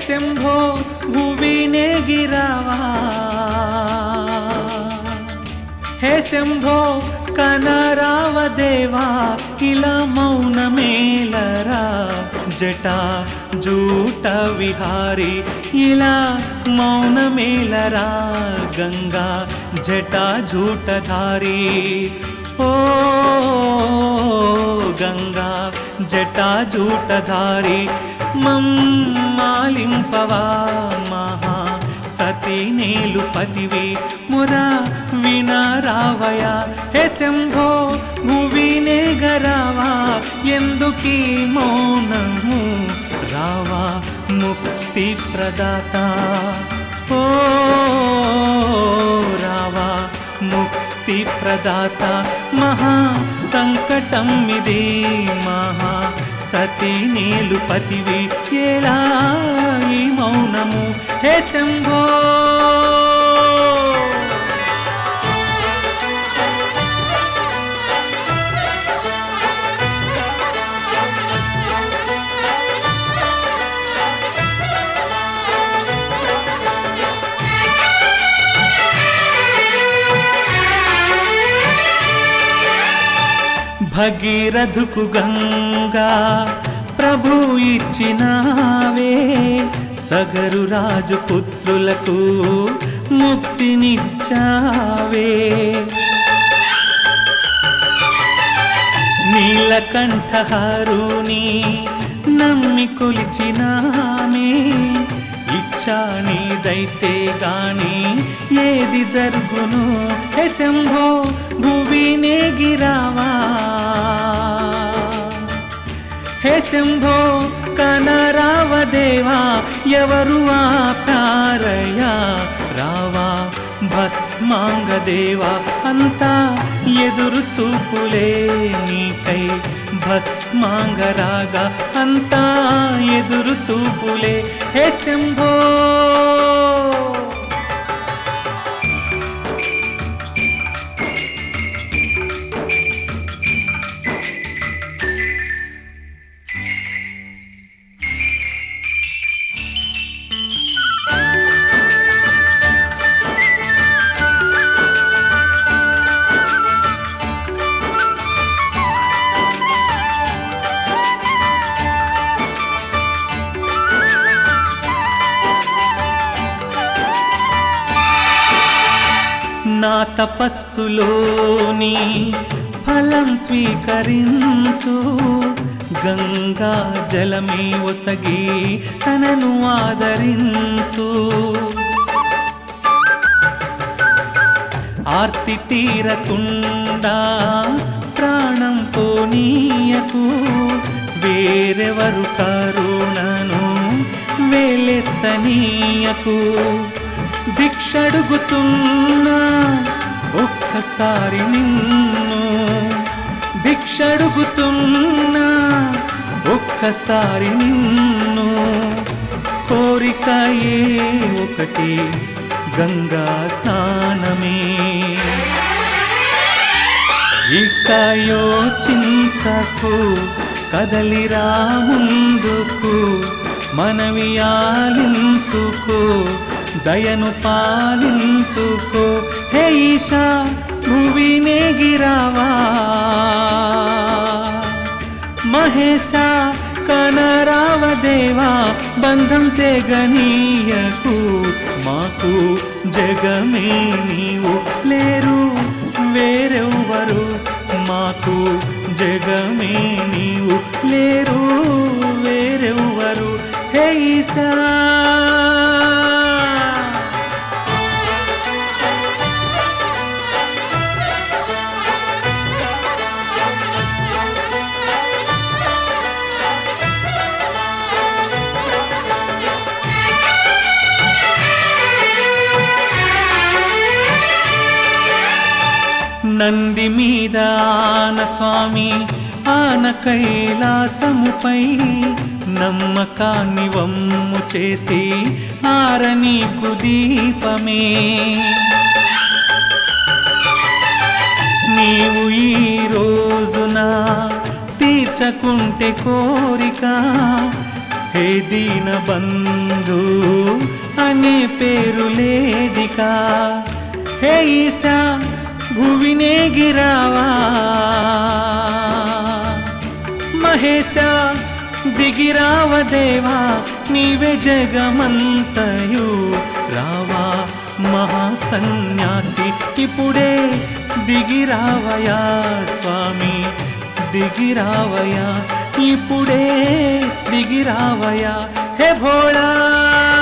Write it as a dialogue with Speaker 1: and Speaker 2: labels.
Speaker 1: శంభో భువినే గిరావా హే శంభో కనరావ దేవా ఇలా మౌనమేలరా జటా జూట విహారి ఇలా మౌనమేలరా గంగా జటా జూటధారి ఓ గంగా జటా జూటధారి మమ్మాలింపవా మహా సతీ నేలు పతివి మురా వినారావయ హే శంభో భువినే గరావా ఎందుకీ మౌనము రావా ముక్తి ప్రదాత ఓ రావా ముక్తి ప్రదాత మహా సంకటం ఇది మహా సతీ నీలు పతివి ఎలా ఈ మౌనము హే శంభో భగీరథుకు గంగా ప్రభు ఇచ్చినావే సగరు రాజు పుత్రులకు ముక్తినిచ్చావే నీలకంఠహారుని నమ్మి కొలిచినానే ఇచ్చా నీదైతే గాని ఏది జరుగును హే శంభో భువినే గిరావా హే శంభో కనరావ దేవా ఎవరు ఆపారయ్యా రావా భస్మాంగ దేవా అంతా ఎదురు చూపులే నీకై భస్మాంగ రాగా అంతా ఎదురు చూపులే హే శంభో నా తపస్సులోని ఫలం స్వీకరించు గంగా జలమే ఒసగి తనను ఆదరించు ఆర్తి తీరకుండా ప్రాణం పోనీయకు వేరెవరు కరుణను వేలెత్తనీయకు భిక్షడుగుతున్నా ఒక్కసారి నిన్ను భిక్షడుగుతున్నా ఒక్కసారి నిన్ను కోరిక ఏ ఒకటి గంగా స్నానమే ఇక యోచించకు కదలిరా ముందుకు మనవి ఆలించుకో దయను పాలించుకో హే ఈశా భువినే గిరావా మహేశ కనరావ దేవా బంధం తెగనీయకు మాకు జగమే నీవు లేరు వేరెవ్వరు మాకు జగమే నీవు లేరు వేరెవ్వరు హే ఈశా నంది మీద ఆన స్వామి ఆన కైలాసముపై నమ్మకాన్ని వమ్ము చేసి ఆరనీకు దీపమే నీవు ఈ రోజున తీర్చకుంటే కోరిక హే దీన బంధు అనే పేరు లేదికా హే ఈశా భువినే గిరావా మహేశ దిగిరావ దేవా నీవే జగమంతయు రావా మహాసన్యాసి ఇప్పుడే దిగిరావయా స్వామి దిగిరావయా ఇప్పుడే దిగిరావయా హే భోళా